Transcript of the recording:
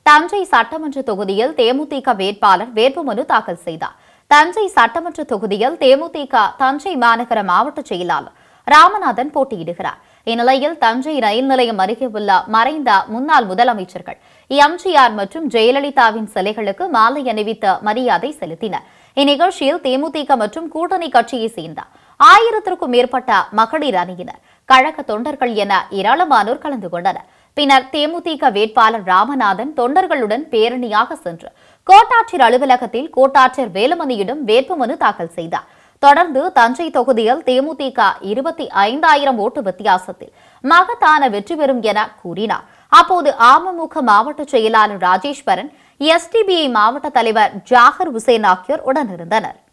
தஞ்சை சட்டமன்ற தொகுதியில் தேமுதிக வேட்பாளர் வேட்புமனு தாக்கல் செய்தார் தஞ்சை சட்டமன்ற தொகுதியில் தேமுதிக தஞ்சை மாநகர மாவட்ட செயலாளர் ராமநாதன் போட்டியிடுகிறார் இந்நிலையில் தஞ்சை ரயில் நிலையம் அருகே உள்ள மறைந்த முன்னாள் முதலமைச்சர்கள் எம்ஜிஆர் மற்றும் ஜெயலலிதாவின் சிலைகளுக்கு மாலை அணிவித்து மரியாதை செலுத்தினர் இந்நிகழ்ச்சியில் தேமுதிக மற்றும் கூட்டணி கட்சியை சேர்ந்த ஆயிரத்திற்கும் மேற்பட்ட மகளிர் அணியினர் கழக தொண்டர்கள் என ஏராளமானோர் கலந்து கொண்டனர் பின்னர் தேமுதிக வேட்பாளர் ராமநாதன் தொண்டர்களுடன் பேரணியாக சென்று கோட்டாட்சியர் அலுவலகத்தில் கோட்டாட்சியர் வேலுமணியிடம் வேட்புமனு தாக்கல் செய்தார் தொடர்ந்து தஞ்சை தொகுதியில் தேமுதிக இருபத்தி ஐந்தாயிரம் ஓட்டு வித்தியாசத்தில் மகத்தான வெற்றி பெறும் என கூறினார் அப்போது அமமுக மாவட்ட செயலாளர் ராஜேஸ்வரன் எஸ்டிபிஐ மாவட்ட தலைவர் ஜாகர் ஹுசேன் ஆகியோர் உடனிருந்தனர்